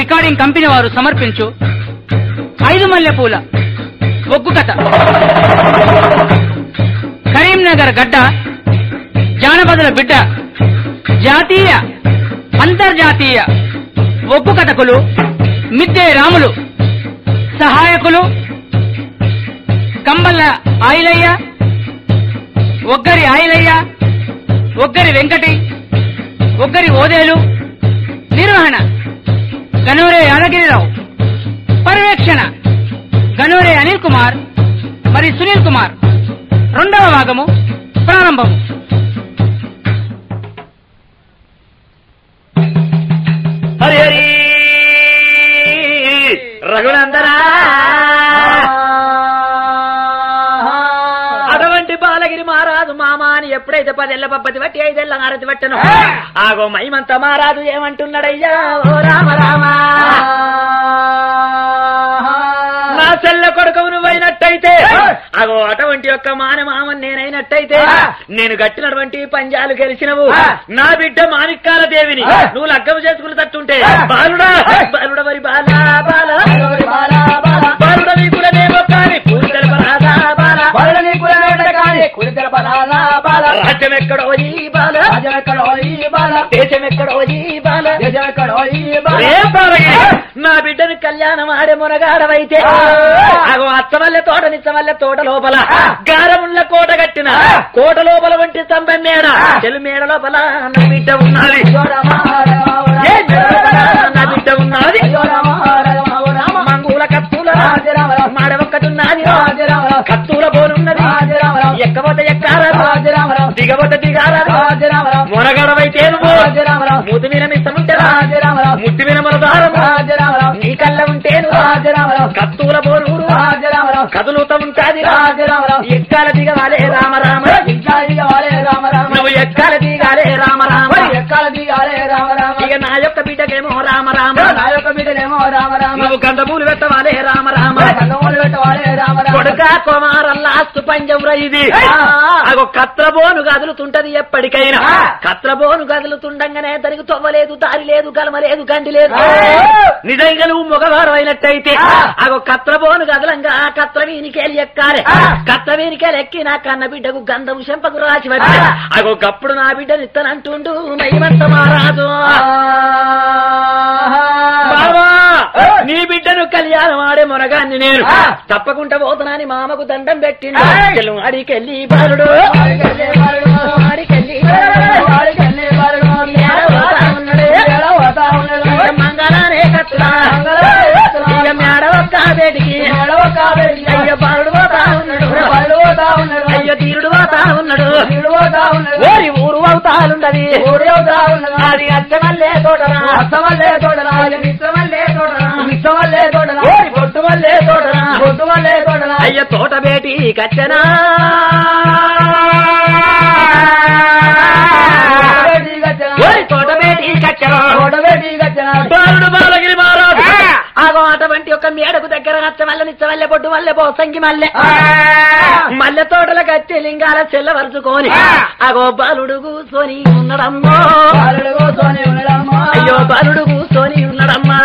Recording company వారు సమర్పించు ఐదు మల్లె పూల ఒగ్గు కథ కరీంనగర్ గడ్డ జానపదుల బిడ్డ జాతీయ అంతర్జాతీయ ఒగ్గు కథకులు మిద్దె రాములు సహాయకులు కంబల్ల ఆయిలయ్య ఒగ్గరి ఆయిలయ్య ఒగ్గరి వెంకటి ఒగ్గరి ఓదేలు నిర్వహణ గనూరే యాదగిరిరావు పర్యవేక్షణ గనూరే అనిల్ కుమార్ మరి సునీల్ కుమార్ రెండవ భాగము ప్రారంభము హరి హరి రఘునందనా అటువంటి బాలగిరి మహారాజు మామ అని ఎప్పుడైతే పదేళ్ల పబ్బతి బట్టి ఐదేళ్ల హారతి పట్టను ఆగో మైమంత మహారాజు ఏమంటున్నాడయ్యా ఓ రామ రామ నా చెల్ల కొడుకు నువ్వైనట్టయితే అగో అటువంటి యొక్క మాన మామని నేనైనట్టయితే నేను కట్టినటువంటి పంజాలు గెలిచినవు నా బిడ్డ మాణిక్కాల దేవిని నువ్వు లగ్గము చేసుకుని తట్టుంటే బాలుడా బాలుడ మరి బాలా బాల బాలుడ నీ కులమేమో కాని పూరి తెలపరాదా బాల రాజ్యం ఎక్కడో ఈ బాల దేశం ఎక్కడో ఈ బాల ఏ బాలగిరి నా బిడ్డను కళ్యాణం ఆడే మునగాడవైతే అగో అచ్చవల్లె తోట నిచ్చవల్లె తోట లోపల గారముళ్ళ కోట కట్టిన కోట లోపల వంటి స్తంభం మేడ చెలు మేడ లోపల నా బిడ్డ ఉన్నది ఏ మేడ లోపల నా బిడ్డ ఉన్నది మంగూల కత్తుల మాడ ఒక్కటున్నది కత్తుల బోనున్నది ఎక్కబోతే ఎక్కారదు దిగబోతే దిగారదు మునగాడవైతే నువ్వు మూతి మీద మిస్తముంటేరా ముట్టి మీద మనదారము నీ కళ్ళ ఉంటే నువ్వు కత్తుల బోనూరు కదులుతా ఉంటాది ఎక్కాల దిగవాలే రామ రామ నువ్వు ఎక్కాల దిగాలే రామ రామ ఇక నా యొక్క బిడ్డకేమో రామ రామ నువ్వు గంధమూలు పెట్టవాలే రామ రామ కొడుక కుమారల్లాస్తు పంజంరా ఇది అగో కత్రబోను కదులుతుంటది ఎప్పటికైనా కత్రబోను కదులుతుండగానే దానికి తొవ్వలేదు దారి లేదు గలమ లేదు గండి లేదు నిజంగా నువ్వు మగవారు అయినట్టయితే అగో కత్రబోను కదలంగా ఆ కత్ర వీనికేలి ఎక్కాలి కత్ర వీనికేలి ఎక్కి నా కన్న బిడ్డకు గంధము చెంపకు రాసి వచ్చి అగో గప్పుడు నా బిడ్డను ఇత్తనంటుండు నయమంత మారాదు బావా నీ బిడ్డను కళ్యాణం ఆడే మొనగాన్ని నేను తప్పకుండా పోతున్నాని మామకు దండం పెట్టిండు చెల్లు అడికెళ్ళి బాలుడు అడికెళ్ళి మంగళానే కట్టుడా ఇక మేడ ఒక్క బేటికి అయ్య బాలుడు పోతా ఉన్నాడు అయ్య తీరుడు పోతా ఉన్నాడు ఓరి ఊరు అవుతాలుండది అది అచ్చమల్లే తోటరా ఓరి బొట్టు వల్లే తోటరా అయ్య తోట బేటి కచ్చనా ఓరి తోట బేటి కచ్చనా బాలుడు బాలగిరి మహారాజు ఆగో అటువంటి ఒక మేడకు దగ్గర నచ్చమల్ల నిచ్చమల్లె పొట్టు మల్లె పోసంగి మల్లె మల్లె తోటల కచ్చి లింగాల చెల్లవరుచుకొని అగో బాలుడు కూసోని ఉన్నడమ్మో అయ్యో బాలుడు కూసోని ఉన్నడమ్మా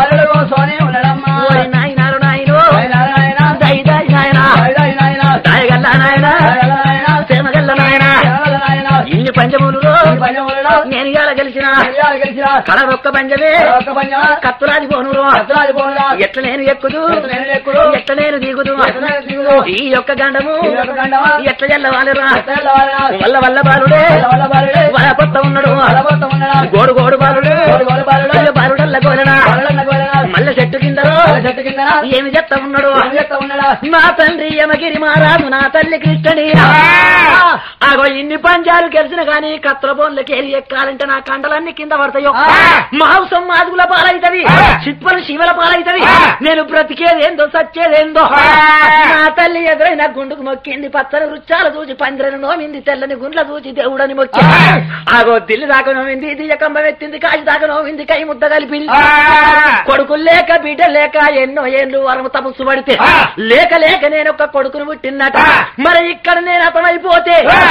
ఓరి నాయనారు నాయనో దై దై నాయనా దాయగల్ల నాయనా సేమగల్ల నాయనా ఇన్ని పంచములు నేను ఇవాళ గెలిచిన కళ ఒక్క పంచమే కత్తురాది పోను ఎట్ల నేను ఎక్కుదు ఎట్ల నేను దిగుదు ఈ యొక్క గండము ఎట్ల జల్ల వాళ్ళరా వల్ల వల్ల బాలుడే వల పొత్త ఉన్నాడు గోడు గోడు బాలుడు అయ్యో బాలుడల్ల గోలనా మల్ల చెట్టు కిందలో ఏమి చెత్త ఉన్నాడు నా తండ్రి యమగిరి మహారాజు నా తల్లి కృష్ణుడి ఆగో ఇన్ని పంచాలు గెలిచిన గాని కత్తుల బోన్లకేరి ఎక్కాలంటే నా కండలన్నీ కింద పడతాయో మాంసం మాదుగుల పాలైతది చిత్పలు శివల పాలైతది నేను బ్రతికేదేందో సచ్చేదేందో నా తల్లి ఎదురైన గుండుకు మొక్కింది పచ్చని వృక్షాలు చూసి పందిరను నోమింది తెల్లని గుండ్ల చూసి దేవుడని మొక్కి ఆగో దిల్లి దాకా నోమింది దియ్య కంబం ఎత్తింది కాజు దాకా నోమింది కై ముద్ద కలిపింది కొడుకులు లేక బిడ్డ లేక ఎన్నో ఏళ్ళు వరము తపస్సు పడితే లేక లేక నేను ఒక కొడుకును పుట్టినట మరి ఇక్కడ నేను అతమైపోతే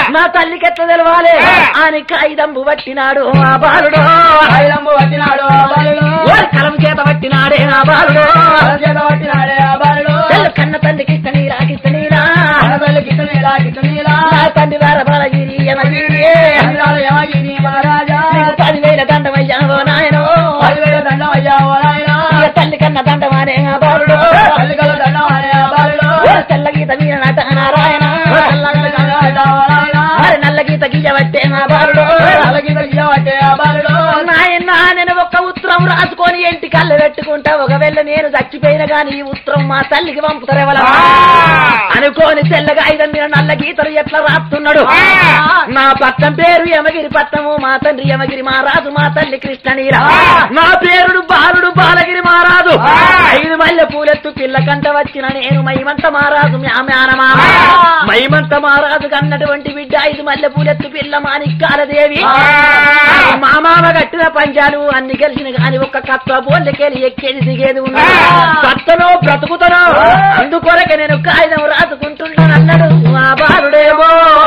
నా తల్లికి ఎట్లా తెలవాలి అని కాయిదంబు పట్టినాడు ఆ బాలుడు ఆయుధంబు పట్టినాడు ఆ బాలుడు ఓరి కలం చేత పట్టినాడే ఆ బాలుడు కలం చేత పట్టినాడే ఆ బాలుడు తెల్ల కన్న తండ్రికి ఇష్ట నీరా కిష్ట నీరా ఆడపిల్ల కిట్టనీలా కిట్టనీలా నా తండ్రి వార బాలగిరి యమగిరి చంద్రాల యమగిరి మహారాజా నీకు పదివేల దండమయ్యావో నాయనో పదివేల దండం అయ్యా ఓ నాయనా ఇక తల్లి కన్న దండమానే ఆ బాలుడు తల్లికల దండం అనే ఆ బాలుడు ఓరి తెల్ల గీత మీద నట నారాయణ తెల్లగల దండం అయ్యా ఓ నాయనా మరి నల్ల గీత గీయబట్టే మా బాలుడు తలకి తగ్గియబట్టే ఆ బాలుడు నాయన నేను ఒక ఉత్తరం రాసుకొని ఇంటి కళ్ళు పెట్టుకుంటా ఒకవేళ నేను చచ్చిపోయిన గాని ఈ ఉత్తరం మా తల్లికి పంపుతారేవల అనుకోని తెల్లగా ఐదు మీద నల్ల గీతలు ఎట్లా రాస్తున్నాడు నా పట్టం పేరు యమగిరి పట్టము మా తండ్రి యమగిరి మహారాజు మా తల్లి కృష్ణనీల నా పేరుడు బాలుడు బాలగిరి మహారాజు ఐదు మల్లె పూలెత్తు పిల్ల కంట వచ్చిన నేను మైమంత మహారాజు మ్యామానమా మైమంత మహారాజు కన్నటువంటి బిడ్డ ఐదు మల్లె పూలెత్తు పిల్ల మాణిక్కాలదేవి మా మామ కట్టిన పంచాలు అన్ని కలిసిన గాని ఒక్క కత్త బోళ్ళకెళ్ళి ఎక్కేది దిగేది ఉంది కత్తనో బ్రతుకుతనో అందుకొరకే నేను కాగితం రాసుకుంటున్నాను అన్నాడు మా బాలుడేమో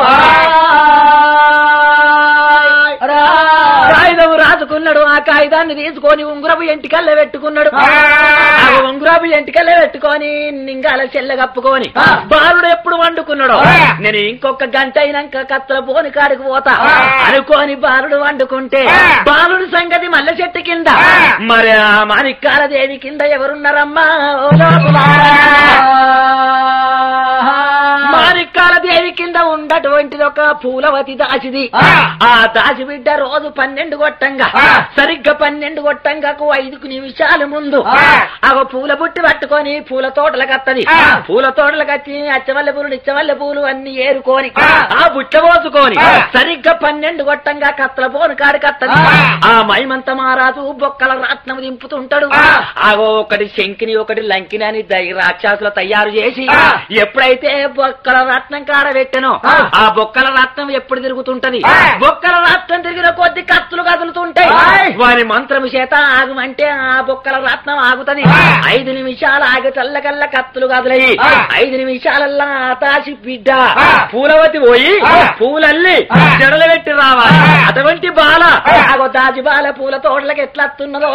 కాగితం రాసుకున్నాడు ఆ కాగితాన్ని తీసుకొని ఉంగురపు ఎంటికల్ల పెట్టుకున్నాడు ఆ ఉంగురపు ఎంటికల్ల పెట్టుకొని నింగాల చెల్ల కప్పుకొని బాలుడు ఎప్పుడు వండుకున్నాడు నేను ఇంకొక గంట అయినాక కత్తల పోని కాడికి పోతా అనుకోని బాలుడు వండుకుంటే బాలుడు సంగతి మల్ల చెట్టు కింద మరి ఆ మాణిక్కాల దేవి కింద ఎవరున్నారమ్మా ఓ లోపులారా. మాణిక్కాల దేవి కింద ఉండటువంటిది ఒక పూలవతి దాసిది ఆ దాసి బిడ్డ రోజు పన్నెండు కొట్టంగా సరిగ్గా పన్నెండు కొట్టంగాకు ఐదుకు నిమిషాలు ముందు ఆ పూల బుట్టి పట్టుకొని పూల తోటలకు వత్తది పూల తోటలకు వచ్చి అచ్చవల్ల పూలు నిచ్చవల్ల పూలు అన్ని ఏరుకొని ఆ బుట్ట పోసుకొని సరిగ్గా పన్నెండు కొట్టంగా కత్తల పోను కాడి కత్తది ఆ మైమంత మహారాజు బొక్కల రాట్నం దింపుతుంటాడు ఆగో ఒకటి శంకిని ఒకటి లంకిని అని దై- రాక్షసులు తయారు చేసి ఎప్పుడైతే బొక్కల రత్నం కాడ పెట్టనో ఆ బొక్కల రత్నం ఎప్పుడు తిరుగుతుంటది బొక్కల రత్నం తిరిగిన కొద్ది కత్తులు కదులుతుంటాయి వారి మంత్రము చేత ఆగమంటే ఆ బొక్కల రత్నం ఆగుతది ఐదు నిమిషాలు ఆగి చల్లకల్ల కత్తులు కదలయి ఐదు నిమిషాలల్లా ఆతాసి బిడ్డ పూలవతి పోయి పూలల్లి జడలు పెట్టి రావాలి అటువంటి బాల ఆగో దాచి బాల పూల తోటలకు ఎట్లా వస్తున్నదో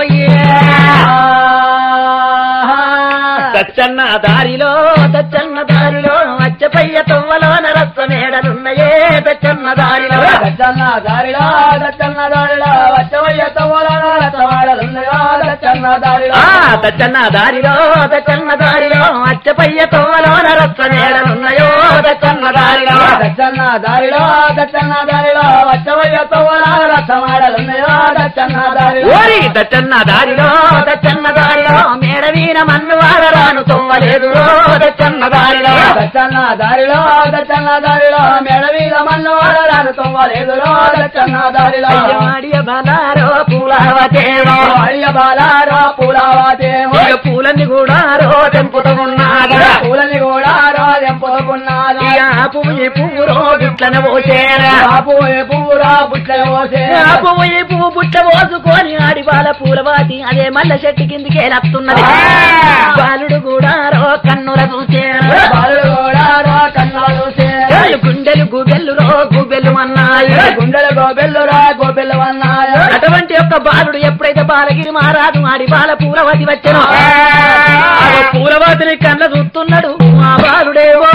దచ్చన్న దారిలో దచ్చన్న దారిలో అచ్చపయ్య తొవ్వలో నరస్వ మేడలున్నయే దచ్చన్న దారిలో దచ్చన్న దారిలో దచ్చన్న దారిలో వచ్చవయ్య తవ్వలలో రచ్చవాడలున్నయో దచ్చన్న దారిలో ఆ దచ్చన్న దారిలో దచ్చన్న దారిలో అచ్చపయ్య తొవ్వలో నరస్వ మేడలున్నయో దచ్చన్న దారిలో దచ్చన్న దారిలో దచ్చన్న దారిలో వచ్చవయ్య తవ్వలలో రచ్చవాడలున్నయో దచ్చన్న దారిలో ఓరి దచ్చన్న దారిలో దచ్చన్న దారిలో మేడ వీణ మన్ను వాడరాను తొవ్వలేదు దచ్చన్న దారిలో దచ్చన్న దారిలో దచ్చన్న దారిలో మెడ మీద మన్ను వాడరాను తొవ్వలేదురో దచ్చన్న దారిలో అయ్యవాడియ బలారో పూలవతేవో అయ్య బాలారో పూలవాదేమో ఇక పూలన్నీ కూడా రో తెంపుతూ ఉన్నాగా పూలని కూడా రోజెంపుకున్నాను ఇక ఆ పువ్వు ఈ పువ్వు రో గుట్లను పోసేరా బాపు పూరా బుట్ల పోసే ఆ పువ్వు ఈ పువ్వు బుట్ట పోసుకొని ఆడి బాల పూలవాతి అదే మల్ల చెట్టు కిందికి లత్తున్నది బాలుడు కూడా రో కన్నుల చూసేరా బాలుడు కూడా రో కన్నులు చూసే వాళ్ళు గుండెలు గుబెల్లు రో గుబెల్లు అన్నాయి గుండెలు గోబెల్లు రా గోబెల్లు అన్నాడు అటువంటి యొక్క బాలుడు ఎప్పుడైతే బాలగిరి మహారాజు ఆడి బాల పూలవతి వచ్చను ఆ పూలవతిని కళ్ళ చూస్తున్నాడు మా బాలుడేవో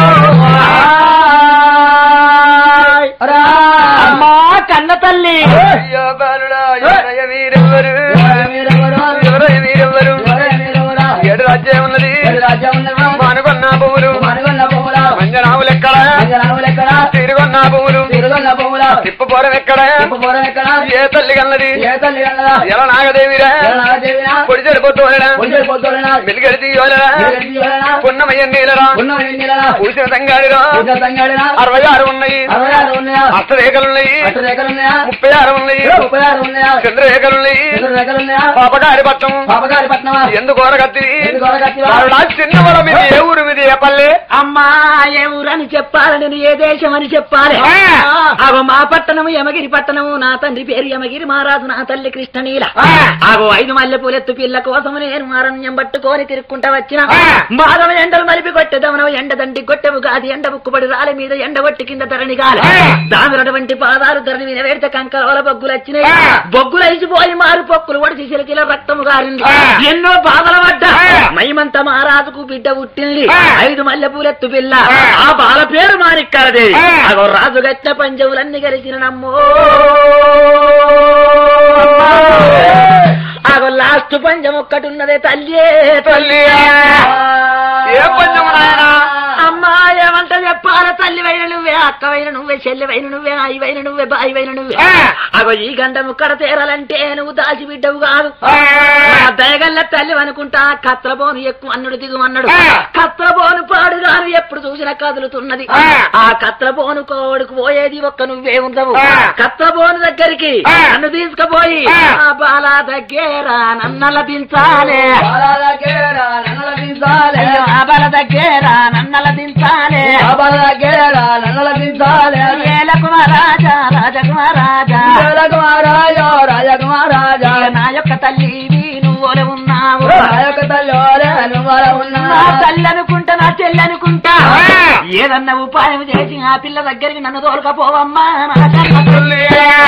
అమ్మా కన్న తల్లి అయ్యో బాలుడా ఎవరయ్య మీరెవ్వరు ఎవరయ్య మీరెవ్వరు ఏడు రాజ్యం ఉన్నది మానుకొన్న పువ్వులు మంజనావులు ఎక్కడ తిరుగొన్న పువ్వులు తిప్పపోరం ఎక్కడ ఏ తల్లి కన్నది ఎలా నాగదేవిరా పొడి చెడిపోతురా మెలిగడి తీయరా పున్నమయ్య నీలరా పూసిన తంగాడిరా అరవై ఆరు ఉన్నాయి అష్టరేఖలున్నాయి ముప్పై ఆరు ఉన్నాయి చంద్రరేఖలున్నాయి పాపగారి పట్టం పాపగారి పట్నం ఎందుకు ఓరగత్తి ఎందుకు ఓరగత్తివా? చిన్నవరం మీద ఏ ఊరు మీద ఏ పల్లె అమ్మా ఏ ఊరని చెప్పాలి నేను ఏ దేశం అని చెప్పాలి ఆ. అవ మా పట్టణము యమగిరి పట్టణము నా తండ్రి పేరు యమగిరి మహారాజు నా తల్లి కృష్ణనీల ఆగో ఐదు మల్లె పూలెత్తు పిల్ల కోసము నేను అరణ్యం పట్టుకొని తిరుక్కుంటా వచ్చిన బాధవ ఎండలు మలిపి కొట్టెదవనవు ఎండ దండి కొట్టెవు గాది ఎండ బుక్కుబడి రాలి మీద ఎండ కొట్టి కింద ధరణి గాలి దామినటువంటి పాదాలు ధరణి మీద వేడితే కంకరవల బొగ్గులు వచ్చినాయి బొగ్గులు అయిసిపోయి మారు పొక్కులు ఒడిచి చిలకిల రక్తము గారింది ఎన్నో బాధల పడ్డా మైమంత మహారాజుకు బిడ్డ పుట్టింది ఐదు మల్లె పూలెత్తు పిల్ల ఆ బాల పేరు మారిక్కరదే అగో రాజు గచ్చ పంజవులన్నీ కలిసిన నమ్మో అగో లాస్ట్ పంజం ఒక్కటి ఉన్నదే తల్లి తల్లి ఏ పంచము నాయనా అమ్మా ఏమంట చెప్పాల తల్లి వైన నువ్వే అక్క వైన నువ్వే చెల్లి వైన నువ్వే అయి వైన నువ్వే బాయి వైన నువ్వే అగో ఈ గంట ముక్కడ తేరాలంటే నువ్వు దాచి బిడ్డవు కాదు నా దయగల్ల తల్లి అనుకుంటా కత్రబోను ఎక్కువ అన్నుడు దిగు అన్నాడు కత్రబోను పాడుగాను ఎప్పుడు చూసినా కదులుతున్నది ఆ కత్రబోను కోడుకు పోయేది ఒక్క నువ్వే ఉండవు కత్రబోను దగ్గరికి నన్ను తీసుకుపోయి ఆ బాల దగ్గర నన్నల దించాలే అయ్యో, ఆ బాల దగ్గర నన్నల దించాలే ఏలకు రాజా రాజకుమారాజా రాజకుమారాజా ఇక నా యొక్క తల్లి నువ్వులే ఉన్నావు ఉన్నా నా తల్లి అనుకుంటా నా చెల్లి అనుకుంటా ఏదన్నా ఉపాయం చేసి ఆ పిల్ల దగ్గరికి నన్ను తోలుకపోవమ్మా నా కన్న తల్లి.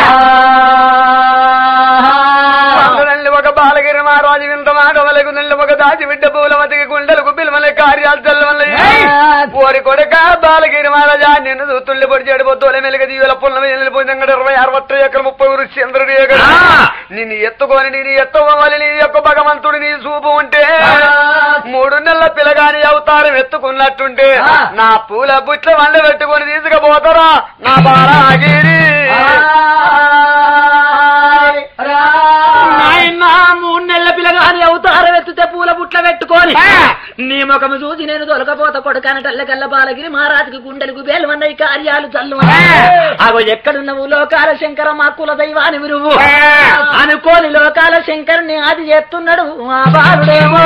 అందునండి ఒక బాలగిరి మహారాజు వింత మాట వలకు నెల్లి ఒక దాచి బిడ్డ పూలమతికి గుండెలకు పిలువల కార్యాలు చల్లవల్ల ఓరి కొడక బాలగిరి మహారాజా నిన్ను చూస్తుండే పొడి చెడిపోతూలే మెలుగ దీవుల పుల్ల వెళ్ళిపోయింది ఇరవై అరవై ఎకర ముప్పై ఊరు చంద్రుడి ఎకర నిన్ను ఎత్తుకొని నేను ఎత్తవాలి నీ యొక్క భగవంతుడు నీ చూపు ఉంటే మూడు నెలల పిల్లగాని అవతారం ఎత్తుకున్నట్టుంటే నా పూల బుట్ల వండ పెట్టుకొని తీసుకుపోతారా నా బాలగిరి నాయనా మూడు నెలల పిల్లగాని అవతారం ఎత్తితే పూల బుట్ల పెట్టుకొని నీ ముఖము చూసి నేను దొరకపోత కొడుకాన టల్లకల్ల బాలగిరి మహారాజుకి గుండెలకు బేలవన్నయి కార్యాలు చల్లు అగో ఎక్కడున్నవు లోకాల శంకర మా కుల దైవాని విరువు అనుకోని లోకాల శంకరుని ఆది చేస్తున్నాడు ఆ బాలుడేమో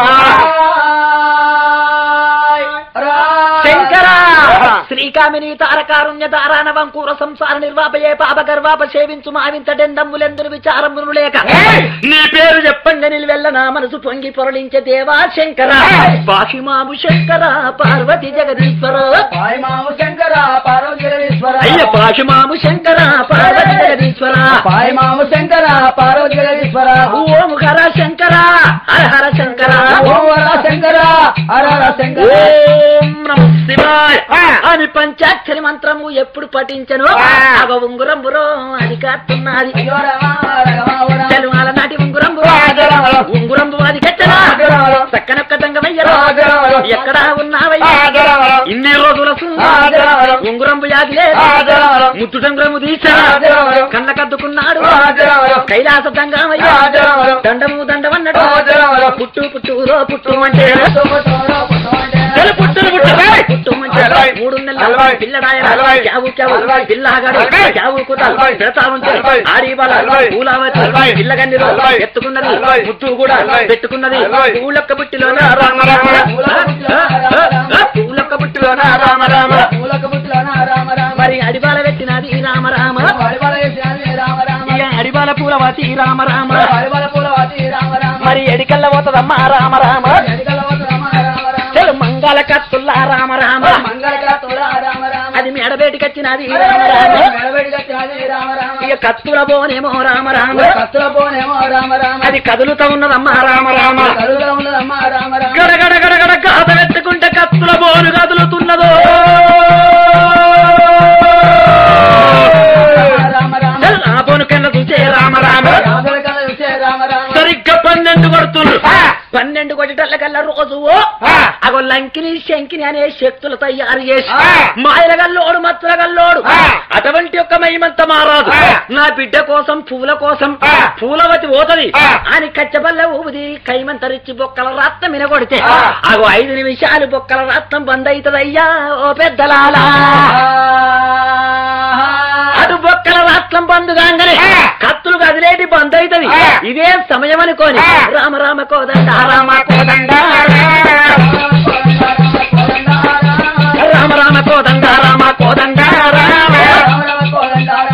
శంకర శ్రీకామిని తారకారుణ్య తారానవం కూర సంసార నిర్వాపయే పాప గర్వాప సేవించు మావింత డెండమ్ములెందును విచారమును లేక నీ పేరు చెప్పండి నిలువెల్ల నా మనసు పొంగి పొరలించే దేవా శంకర బాషిమాము శంకర పార్వతి జగదీశ్వర శంకర పార్వతీశ్వర అయ్య బాషిమాము శంకర పార్వతి జగదీశ్వర మాము శంకర పార్వతీశ్వర ఓం హర శంకర హర హర శంకర ఓం వర శంకర హర హర శంకర ఓం నమ శివాయ అని పంచాక్షరి మంత్రము ఎప్పుడు పఠించను అగ ఉంగురం బురో అది కాస్తున్నది అయ్యో రమ రమ రమ చలుమాల నాటి ఉంగురం బురో ఉంగురం అది కట్టరా చక్కనొక్క దంగమయ్యరా ఎక్కడ ఉన్నావయ్యా ఇన్ని రోజుల ఉంగురంబు యాదిలే ముత్తు డంగురము తీసా కళ్ళ కద్దుకున్నాడు కైలాస దంగమయ్యా దండము దండమన్నాడు పుట్టు పుట్టు రో పుట్టు అంటే తెలు పుట్టులు పుట్టు పుట్టు అంటే మూడు నెలల పిల్లడాయన క్యావు క్యావు పిల్లగాడు క్యావు కుత పెడతా ఉంటే ఆడి వాళ్ళ పూలావతి పిల్లగన్నిలో ఎత్తుకున్నది ముత్తు కూడా పెట్టుకున్నది పూలొక్క బుట్టిలోన రామ రామ పూలొక్క బుట్టిలోన రామ రామ పూలక బుట్టిలోన రామ రామ మరి అడిబాల పెట్టినది రామ రామ పరిమళ చేసినది రామ రామ ఇక అడిబాల పూలవతి రామ రామ పరిమళ పూలవాతి రామ రామ మరి ఎడికల్ల పోతదమ్మా రామ రామ ఎడికలవత రామ రామ రామ చెలు మంగళ కత్తుల్లా రామ రామ మంగళకత్తుల రామ రామ అది మెడబేటికొచ్చినది రామ రామ మెడబెడిగా చిన్నది రామ రామ ఇక కత్తుల బోనేమో రామ రామ కత్తుల పోనేమో రామ రామ అది కదులుతా ఉన్నదమ్మా రామ రామ కలుగులో ఉన్నదమ్మ రామ రామ గడగడ గడగడ గాథ పెట్టుకుంటే కత్తుల బోను కదులుతున్నదో రామ రామ చెల్ ఆ బోను కింద చూసే రామ రామ రాముల కళ చూసే రామ రామ సరిగ్గా పన్నెండు కొడుతుండ్రు పన్నెండు కొట్టేటల్ల కల్లా రోజు అగో లంకిని శంకిని అనే శక్తులు తయారు చేసి మాయలగల్లోడు మత్తులగల్లోడు అటువంటి ఒక మహిమంత మారాదు నా బిడ్డ కోసం పూల కోసం పూలవతి పోతది అని కచ్చబల్ల ఊది కైమంతరిచ్చి బొక్కల రత్నం వినగొడితే అగో ఐదు నిమిషాలు బొక్కల రత్నం బంద్ అవుతుందయ్యా ఓ పెద్దలాలా అటు బొక్కల రాష్ట్రం బంధు కాగానే కత్తులు కదిలేటి బంద్ అవుతుంది ఇదే సమయం అనుకోని రామ రామ కోదండ రామ కోదండ రామ రామ కోదండ రామ కోదండ రామ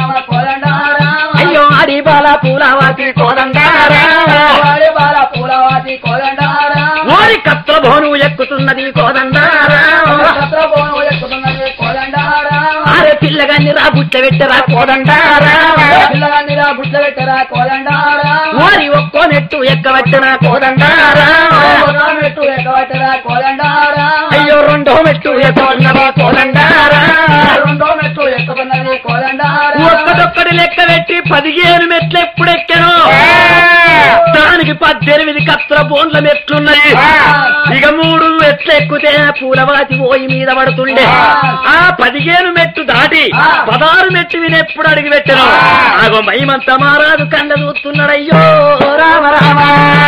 పూలవాతి కోదండారా వాడి బాల పూలవాతి కోదండారా ఓరి కత్ర భోను ఎక్కుతున్నది కోదండారా సత్రభోను ఎక్కుతున్నది కోదండారా అరే పిల్లగాన్ని రా బుట్ట పెట్టరా కోదండారా పిల్లగాండిరా బుట్ల పెట్టరా కోదండారా ఓరి ఒక్కో నెట్టు ఎక్కబట్టిన కోదండారా ఒక మెట్టు ఎక్కబట్టరా కోదండారా అయ్యో రెండో మెట్టు ఎక్కుతున్నది కోదండారా రెండో మెట్టు ఎక్కుతున్నది కోదండారా ఒక్కటొక్కడి లెక్క పెట్టి పదిహేను మెట్లు ఎప్పుడు ఎక్కాను దానికి పద్దెనిమిది కత్ర బోన్ల మెట్లున్నాయి ఇక మూడు మెట్లు ఎక్కితే పూలవాతి పోయి మీద పడుతుండే ఆ పదిహేను మెట్టు దాటి పదహారు మెట్టు విని ఎప్పుడు అడిగి పెట్టాను ఆగో మైమంత మారాదు కండ చూస్తున్నాడయ్యో రామ రామ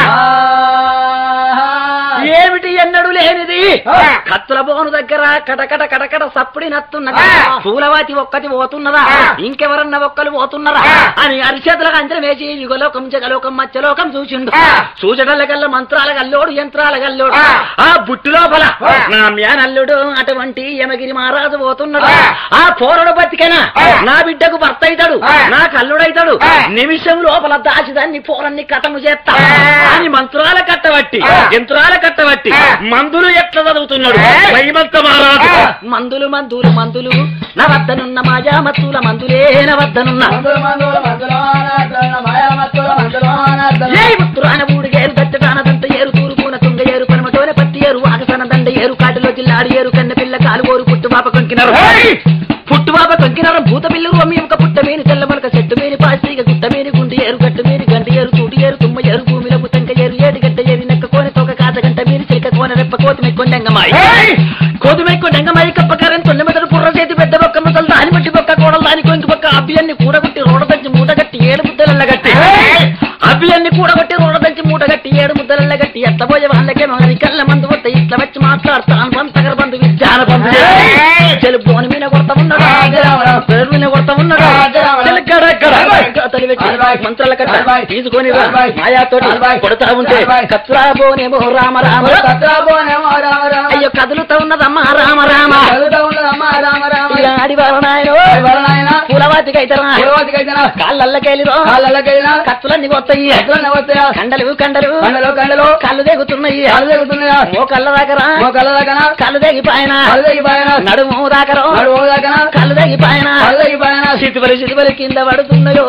ఏమిటి ఎన్నడు లేనిది కత్తుల బోను దగ్గర కటకట కటకట సప్పుడి నత్తున్నది పూలవాతి ఒక్కటి పోతున్నదా ఇంకెవరన్నా ఒక్కరు పోతున్నారా అని అరిచేతులకు అంచన వేసి యుగలోకం జగలోకం మత్స్యలోకం చూసిండు చూచడల గల్ల మంత్రాల గల్లోడు యంత్రాల గల్లోడు ఆ బుట్టు లోపల నా మ్యానల్లుడు అటువంటి యమగిరి మహారాజు పోతున్నాడు ఆ పోరడు బతికేనా నా బిడ్డకు భర్త అవుతాడు నా కల్లుడైతాడు నిమిషం లోపల దాచిదాన్ని పోరన్ని కథము చేస్తా అని మంత్రాల కట్టబట్టి యంత్రాల కట్టబట్టి మందులు ఎట్లా చదువుతున్నాడు మైమంత మహారాజు మందులు మందులు మందులు నా వద్దనున్న మాయా మత్తుల మందులే నా వద్దనున్న మందుల మందుల మందులోన మాయా మత్తుల మందులోన ఏ ఉత్తరాన ఊడి ఏరు దట్టడాన దంత ఏరు తూరుపున తుంగ ఏరు పనమటోన పత్తి ఏరు ఆకసన దండ ఏరు కాటిలో జిల్లాడి ఏరు కన్న పిల్ల కాలు ఓరు పుట్టుబాప కొంకినారు పుట్టుబాప కొంకినారు భూత పిల్లు రొమ్మి ఒక పుట్ట మీని తెల్ల మొలక చెట్టు మీని పాసిగ గుట్ట మీని గుండి ఏరు గట్టు మీని గంటి ఏరు తూటి ఏరు తుమ్మ ఏరు భూమిలో ముతంక ఏరు ఏడు గడ్డ ఏరి నెక్క కోని తోక కాత గంట మీని చిలక కోన రెప్ప కోతి మెక్కొండంగమాయి కోతి మెక్కొండంగమాయి కప్పకారం తొండ మెదడు పుర్ర చేతి పెద్ద బొక్క ముసలు దాని మట్టి బొక్క కోడలు దాని కొంచెం బొక్క అబ్బియన్ని కూడగొట్టి రోడ దంచి మూట గట్టి ఏడు ముద్దలల్ల గట్టి అబ్బియన్ని కూడగొట్టి రోడ దంచి మూట గట్టి ఏడు ముద్దలల్ల గట్టి ఎత్తబోయే వాళ్ళకే మరి కళ్ళ మందు కొట్ట ఇట్లా వచ్చి మాట్లాడతాను పంతగర బంధు విద్యాన బంధు చెలు బోని మీద కొడతా ఉన్నాడు పేరు మీద కొడతా ఉన్నాడు చెలు గడ గడ కథలు పెట్టి మంత్రాల కట్ట తీసుకొని రా. మాయాతోటి కొడతా ఉంటే కత్తురా బోనేమో రామ రామ సత్రభోనేమో రామ రామ అయ్యో కదులుతా ఉన్నదమ్మా రామ రామ చదువుతా ఉన్నదమ్మా రామ రామ ఇక ఆడివారు నాయన ఎవరనాయన పూలవాతికి అయితరా పూర్వతికైతేనా కాళ్ళల్లకెళ్ళిరో కాళ్ళకెళ్ళినా కత్తులన్నీ పోతాయి ఎట్లన్నా వస్తాయా కండలు కండలు కండలు కండలు కళ్ళు తెగుతున్నాయి కాళ్ళు తెగుతున్నాయా ఓ కళ్ళ దాకరా ఓ కళ్ళ దగ్గర కళ్ళు తెగిపాయన కళ్ళు తెగిపోయినా నడుము దాకరో నడు ఓ దగ్గర కళ్ళు తెగిపాయన కళ్ళు తెగిపోయినా చితుబలి చితుబలి కింద పడుతున్నాయో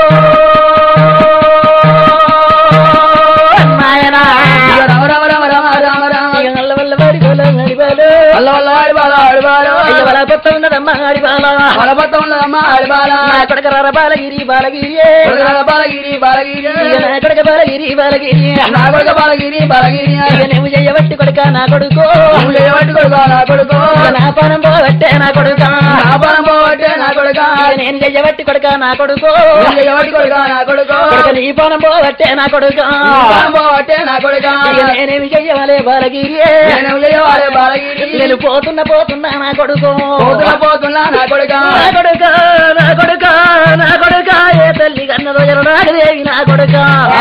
నాయనా రామ రామ రామ రామ రామ రామ ఇక నల్ల వల్ల వాడి గోల నడిపాడు. వల్ల వల్ల ఆడిబాల ఆడిబాల అయ్య వల పొత్త ఉన్నదమ్మా ఆడిపాల బలపత్త ఉన్నదమ్మా ఆడిబాల నా కొడక రర బాలగిరి బాలగిరి బాలగిరి బాలగిరి ఇక నా కొడక బాలగిరి బాలగిరి నా కొడుక బాలగిరి బాలగిరి ఇక నువ్వు చెయ్యబట్టి కొడుక నా కొడుకు నువ్వు చేయబట్టి కొడుక నా కొడుకు ఇక నా పానం పోవట్టే నా కొడుక నా పనం పోవట్టే నా కొడుక ఇక నేను చెయ్యబట్టి కొడుక నా కొడుకు నువ్వు చేయబట్టి కొడుక నా కొడుకు కొడుక నీ పానం పోవట్టే నా కొడుక నీ పనం పోవట్టే నా కొడుక ఇక నేనేమి చెయ్యవలే బాలగిరి నేను చేయవాలే బాలగిరి నేను పోతున్నా పోతున్నా నా కొడుకు పోతున్నా పోతున్నా నా కొడుక నా కొడుక నా కొడుక నా కొడుక ఏ తల్లి కన్నదో ఎరనాగదేవి నా కొడుక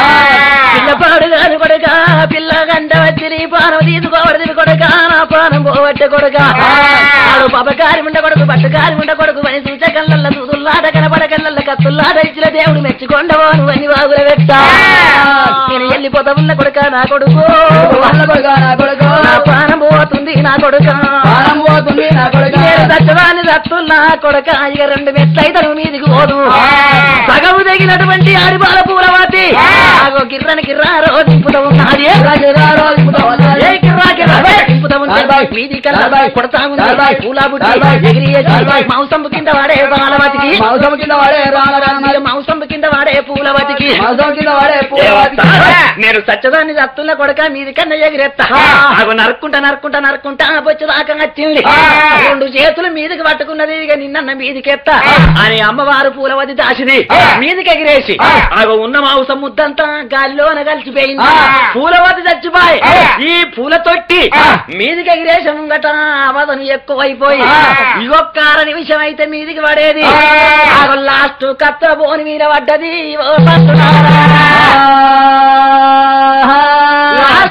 పిల్లపాడు కాని కొడుక పిల్ల గంట వచ్చి నీ పానం తీసుకోవడది కొడుక నా పానం పోవట్టే కొడుక ఆడు పాపకారి ఉండ కొడుకు పట్టుకారి ఉండ కొడుకు అని చూచ కళ్ళల్ల చూదుల్లాట కనపడ కళ్ళల్ల కత్తుల్లాట ఇచ్చిన దేవుడు మెచ్చుకొండవో నువ్వు అని వాగుల పెట్టా నేను వెళ్ళిపోతా ఉన్న కొడుక నా కొడుకు వాళ్ళ కొడుక నా కొడుకు నా ప్రాణం పోతుంది నా కొడుక ప్రాణం పోతుంది నా కొడుక నేను దచ్చవాణి దత్తున్నా కొడక ఇక రెండు మెట్లయితను మీదికి పోదు సగము తగినటువంటి ఆడిబాల పూలవాతి ఆగో గిర్రన గిర్రా రోజు దింపుతా ఉన్నది గిర్రా గిర్రా రోజు దింపుతా ఉన్నది. ఏ గిర్రా గిర్రా దింపుతా ఉంటే నలభై. మీది కల్లా నలభై. కొడతా ఉంది నలభై. పూలా బుట్టి నలభై. ఎగిరి నలభై. మాంసం కింద వాడే బాలవతికి మాంసం కింద వాడే రామ రామ మాంసం కింద వాడే పూలవతికి మాంసం కింద వాడే దేవత, పూలవాతి. నేను సచ్చదాన్ని దత్తున్న కొడక మీది కన్నా ఎగిరెత్తా ఆగో నరుక్కుంటా నరుక్కుంటా నరుక్కుంటా బొచ్చదాకా వచ్చింది రెండు చేతులు మీదికి పట్టుకున్నది ఇక నిన్న మీదికెత్తా అని అమ్మవారు పూలవతి దాసిది మీదికి ఎగిరేసి ఆగో ఉన్న మాంసం ముద్దంతా గాలిలోన కలిసిపోయింది పూలవతి చచ్చిపోయి ఈ పూల తొట్టి మీదికి ఎగిరేసి ముంగట అవధను ఎక్కువైపోయి ఇగొక్క అర నిమిషం అయితే మీదికి పడేది ఆగో లాస్ట్ కత్త బోని మీద పడ్డది ఓ పట్టునారా. లాస్ట్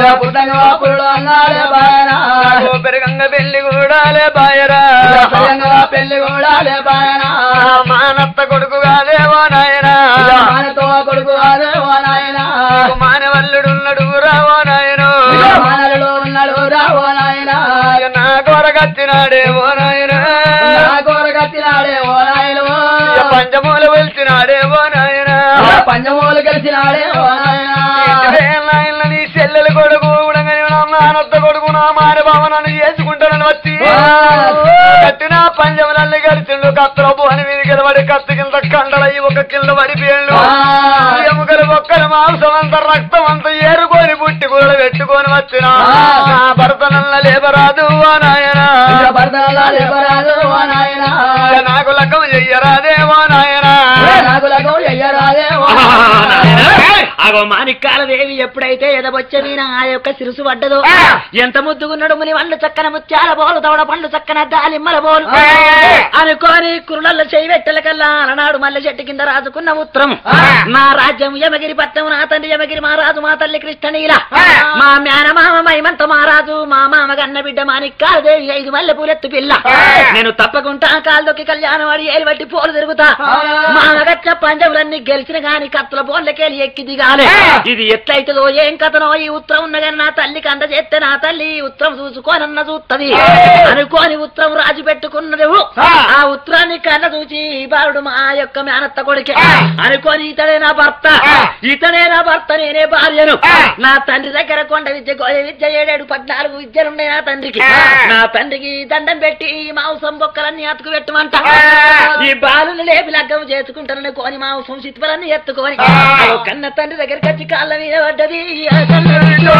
పుట్టంగా పురుడు అన్నాడే బాయనా ఓ పెరగంగ పెళ్లి కూడాలే బాయరా ప్రియంగా పెళ్లి కూడా బాయనా మానత్త కొడుకు కాదేవో నాయనా మానతో కొడుకు అదే ఓ నాయనా మానవల్లుడున్నడు రావో నాయను మానలుడు ఉన్నాడు రా ఓ నాయనా నా కొరగచ్చినాడే ఓ నాయన నా కోరగత్తినాడే ఓ నాయను పంచమూల వెళ్తున్నాడే ఓ నాయన పంచమూలు కలిసినాడే ఓ నాయనా నాయన నీ చెల్లెలు కొడుకు ఉడంగని నా మానత్త కొడుకు నా మాన బావ నన్ను చేసుకుంటానని వచ్చి కట్టిన పంచములన్నీ గడిచిండు కత్తల భువని మీద గెలబడి కత్తి కింద కండలయ్యి ఒక కింద పడిపోయిండు ఎముకలు బొక్కలు మాంసం అంత రక్తం అంత ఏరుకొని పుట్టి కూరలు పెట్టుకొని వచ్చిన నా భర్త నల్ల లేబరాదు ఓ నాయనా భర్తలా లేవరాదు ఓ నాయనా నాకు లగ్గం చెయ్యరాదేమో నాయనా నాకు లగం చెయ్యరాదే ఓ అగో మాణిక్కాల దేవి ఎప్పుడైతే ఎదబొచ్చమీన ఆ యొక్క శిరుసు పడ్డదో ఎంత ముద్దుగున్నాడు ముని వాళ్ళు చక్కన ముత్యాల బోలు తవడ పండ్లు చక్కన దాలిమ్మల బోలు అనుకోని కురులల్ల చేయి పెట్టల కల్లా అలనాడు మల్లె చెట్టు కింద రాజుకున్న ఉత్తరం నా రాజ్యం యమగిరి పట్టం నా తండ్రి యమగిరి మహారాజు మా తల్లి కృష్ణనీల మా మేనమామ మైమంత మహారాజు మా మామ గన్న బిడ్డ మాణిక్కాల దేవి ఐదు మల్లె పూలెత్తు పిల్ల నేను తప్పకుండా కాళ్ళొక్కి కళ్యాణం వాడి ఏలు బట్టి పోలు తిరుగుతా మా మగచ్చ పంజములన్నీ గెలిచిన గాని కత్తుల బోన్లకెళ్ళి ఎక్కి దిగాలి ఇది ఎట్లయితుందో ఏం కథనో ఈ ఉత్తరం ఉన్నగాని నా తల్లికి అంద చేస్తే నా తల్లి ఈ ఉత్తరం చూసుకోనన్న చూస్తది అనుకోని ఉత్తరం రాజు పెట్టుకున్నది ఆ ఉత్తరాన్ని కన్న చూచి ఈ బాలుడు మా యొక్క మేనత్త కొడుకే అనుకోని ఇతడే నా భర్త ఇతడే నా భర్త నేనే భార్యను నా తండ్రి దగ్గర కొండ విద్య గోయ విద్య ఏడేడు పద్నాలుగు విద్యలున్నాయి నా తండ్రికి నా తండ్రికి దండం పెట్టి ఈ మాంసం బొక్కలన్నీ అతుకు పెట్టమంట ఈ బాలుని లేపి లగ్గం చేసుకుంటానని కోని మాంసం చిత్తులన్నీ ఎత్తుకొని అదో కన్న తండ్రి దగ్గరికి వచ్చి కాళ్ళ మీద పడ్డది ఆ కన్న బిడ్డో.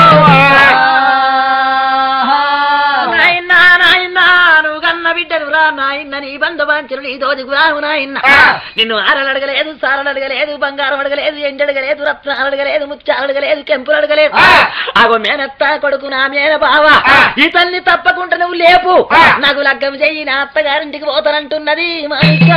నాయనా నాయనా నువ్వు కన్న బిడ్డను రా నాయన్న నీ బంధు బాంచను నీ దోదికు రావు నాయన్న నిన్ను ఆరలు అడగలేదు సారలు అడగలేదు బంగారం అడగలేదు ఎండు అడగలేదు రత్నాలు అడగలేదు ముత్యాలు అడగలేదు కెంపులు అడగలేదు ఆగో మేనత్త కొడుకు నా మేన బావ ఈ తల్లి తప్పకుండా నువ్వు లేపు నాకు లగ్గం చెయ్యి నా అత్తగారింటికి పోతానంటున్నది మా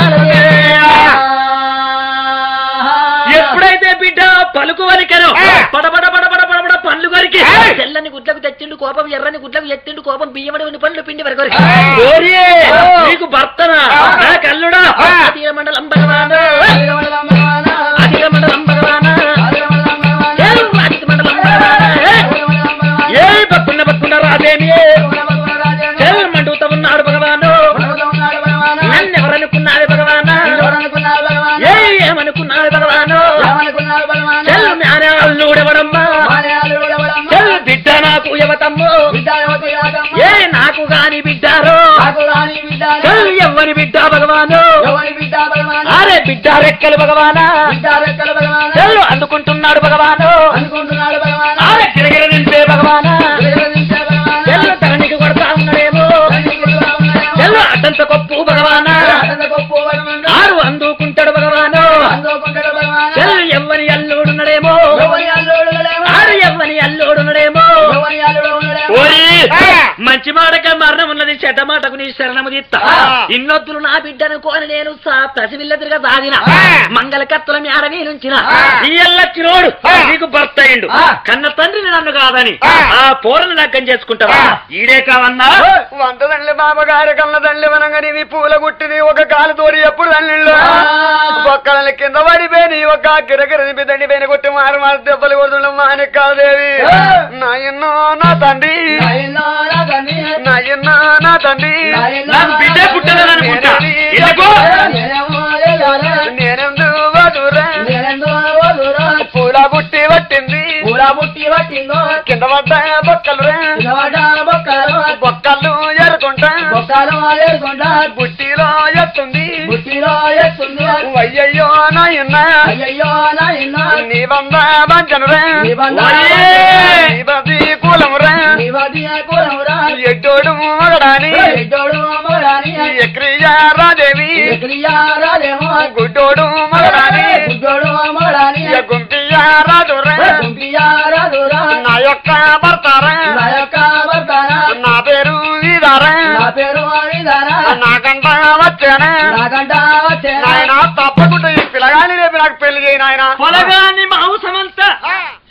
ఎప్పుడైతే బిడ్డ పలుకు వరికను పడబడ పడబడ పడబడ పండ్లు కొరికి తెల్లని గుడ్లకు తెచ్చిండు కోపం ఎర్రని గుడ్లకు ఎత్తిండు కోపం బియ్యమడి పండ్లు పిండి వరకు నీకు భర్తనా నా కల్లుడా అధిక మండలం భగవాను అధిక మండలం భగవానా ఏ అధిక మండలం భగవానా ఏ పట్టున్న పట్టున్న రాదేమి మండుతా ఉన్నాడు భగవాను నన్ను ఎవరనుకున్నాడు భగవానా ఏ ఏమనుకున్నాడు భగవాను చెల్లు జ్ఞాన అల్లుడెవడమ్మా చెల్లు బిడ్డ నాకు యువతమ్ము ఏ నాకు గాని బిడ్డారో చెల్లు ఎవ్వని బిడ్డ భగవాను అరే బిడ్డ రెక్కలు భగవానా చెల్లు అందుకుంటున్నాడు భగవాను అనుకుంటున్నాడు అరే గిరగిర నింపే భగవానా చెల్లు తరణికి కొడతా ఉన్నాడేమో చెల్లు అడ్డంత కొప్పు భగవానా ఆరు అందుకుంటాడు భగవాను చెల్లు ఎవ్వని అల్లుడున్నాడేమో ఆరు ఎవ్వని అల్లుడున్నాడేమో ఓరి మంచి మాటక మరణం ఉన్నది చెడ్డ మాటకు నీ శరణము తీస్తా ఇన్నొద్దులు నా బిడ్డను కోని నేను సా- పసివిల్ల తిరగ సాగిన మంగళ కత్తుల మేడ నుంచిన ఈ ఎల్లచ్చినోడు నీకు భర్త అయిండు కన్న తండ్రిని నన్ను కాదని ఆ పోరను నగ్గం చేసుకుంటావా ఈడే కావన్నా వంట దండ్లి బాబగారి కళ్ళ దండ్లి వనంగని నీ పూల గుట్టిని ఒక కాలు తోడి ఎప్పుడు దండ్లిళ్ళు ఒక్కళ్ళ కింద పడిపోయి ఒక గిరగిర దండి పైన కొట్టి మారు మారు దెబ్బలు కొడుతుండ మానికాదేవి నాయన్నో నా తండ్రి నాయన్నో నా తండ్రి నాకు బిడ్డే పుట్టదని అనుకుంటా ఎందుకు నేనెందు వదురా పూల బుట్టి పట్టింది కింద పడ్డ బొక్కలు రా బొక్కలు ఎరుకుంటా బుట్టిలో ఎత్తుంది అయ్యయ్యో నాయన్న నీ బంద బంచనురా నీ బది కులమురా ఎడ్డోడు మగడాని ఎక్రియా రాదేవి గుడ్డోడు మగడాని గుంపియా రాదురా నా యొక్క భర్తారా నా పేరు ఇదారా నాకంట వచ్చానా నాకంటా వచ్చేనా నాయన తప్పకుండా ఈ పిల్లగాని రేపు నాకు పెళ్లి చేయి నాయన పొలగాని మాంసమంతా